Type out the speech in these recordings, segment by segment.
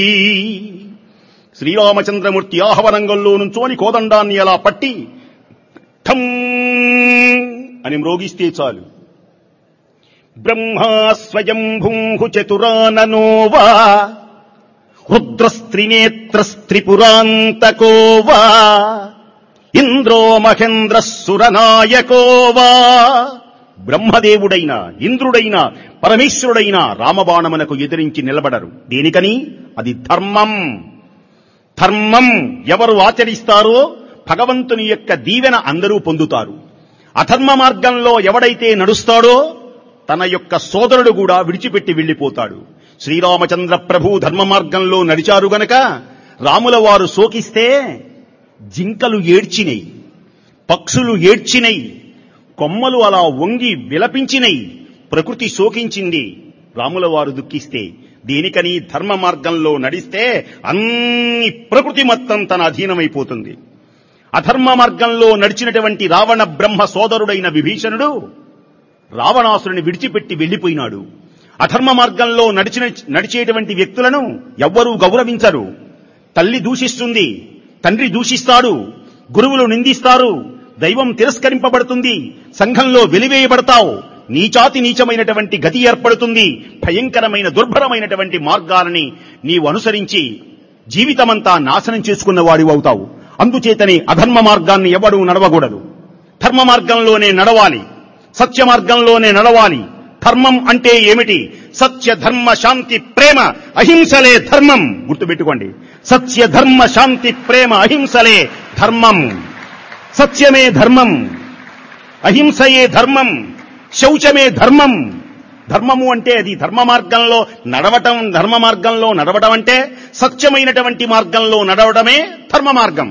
ఈ శ్రీరామచంద్రమూర్తి ఆహవరంగంలో నుంచోని కోదండాన్ని అలా పట్టి ఠం అని మ్రోగిస్తే చాలు బ్రహ్మా స్వయం భూహు చతురాననోవా రుద్రస్త్రినేత్రస్త్రిపురాంతకోవా ఇంద్రో మహేంద్ర సురనాయకోవా బ్రహ్మదేవుడైన ఇంద్రుడైన పరమేశ్వరుడైన రామబాణమునకు ఎదిరించి నిలబడరు దేనికని అది ధర్మం ధర్మం ఎవరు ఆచరిస్తారో భగవంతుని యొక్క దీవెన అందరూ పొందుతారు అధర్మ మార్గంలో ఎవడైతే నడుస్తాడో తన యొక్క సోదరుడు కూడా విడిచిపెట్టి వెళ్లిపోతాడు శ్రీరామచంద్ర ప్రభు ధర్మ మార్గంలో నడిచారు గనక రాముల వారు సోకిస్తే జింకలు ఏడ్చినై పక్షులు ఏడ్చినై కొమ్మలు అలా వంగి విలపించినై ప్రకృతి శోకించింది రాముల వారు దుఃఖిస్తే దేనికని ధర్మ మార్గంలో నడిస్తే అన్ని ప్రకృతి మొత్తం తన అధీనమైపోతుంది అధర్మ మార్గంలో నడిచినటువంటి రావణ బ్రహ్మ సోదరుడైన విభీషణుడు రావణాసురుని విడిచిపెట్టి వెళ్లిపోయినాడు అధర్మ మార్గంలో నడిచిన నడిచేటువంటి వ్యక్తులను ఎవ్వరూ గౌరవించరు తల్లి దూషిస్తుంది తండ్రి దూషిస్తాడు గురువులు నిందిస్తారు దైవం తిరస్కరింపబడుతుంది సంఘంలో వెలివేయబడతావు నీచాతి నీచమైనటువంటి గతి ఏర్పడుతుంది భయంకరమైన దుర్భరమైనటువంటి మార్గాలని నీవు అనుసరించి జీవితమంతా నాశనం చేసుకున్న వాడివి అవుతావు అందుచేతనే అధర్మ మార్గాన్ని ఎవడూ నడవకూడదు ధర్మ మార్గంలోనే నడవాలి సత్య మార్గంలోనే నడవాలి ధర్మం అంటే ఏమిటి సత్య ధర్మ శాంతి ప్రేమ అహింసలే ధర్మం గుర్తుపెట్టుకోండి సత్య ధర్మ శాంతి ప్రేమ అహింసలే ధర్మం సత్యమే ధర్మం అహింసయే ధర్మం శౌచమే ధర్మం ధర్మము అంటే అది ధర్మ మార్గంలో నడవటం ధర్మ మార్గంలో నడవటం అంటే సత్యమైనటువంటి మార్గంలో నడవడమే ధర్మ మార్గం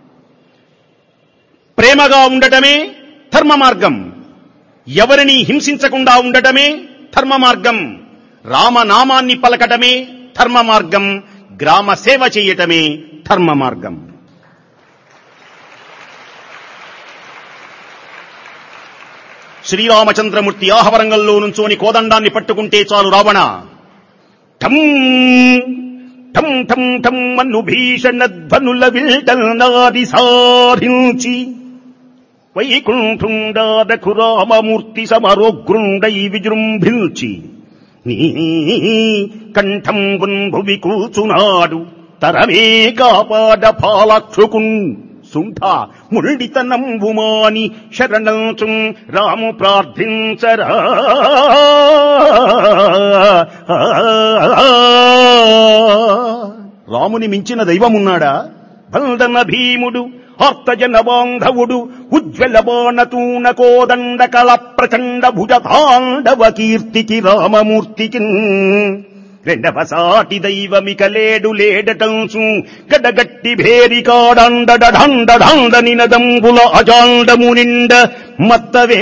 ప్రేమగా ఉండటమే ధర్మ మార్గం ఎవరిని హింసించకుండా ఉండటమే ధర్మ మార్గం రామనామాన్ని పలకటమే ధర్మ మార్గం గ్రామ సేవ చేయటమే ధర్మ మార్గం శ్రీరామచంద్రమూర్తి ఆహవరంగంలో నుంచోని కోదండాన్ని పట్టుకుంటే చాలు రావణ ఠం ఠం ఠం ఠం అను భీషణ ధ్వనుల విల్టల్నాది సారించి వైకుంఠుండాదకు రామమూర్తి సమరోగ్రుండై విజృంభించి నీ కంఠం భువి కూచునాడు తరమే కాపాడ పాలక్షుకున్ సుంఠ మురళితనంబుమాని శరణంచు రాము ప్రార్థించరా రాముని మించిన దైవమున్నాడా బల్దన భీముడు ఆర్తజన బాంధవుడు ఉజ్వల బాణతూన కోదండ కళ ప్రచండ భుజ తాండవ కీర్తికి రామమూర్తికి రెండవ సాటి దైవమిక లేడు లేడటంసు గడగట్టి భేరికాడండ డండ డండ నినదంబుల అజాండము నిండ మత్తవే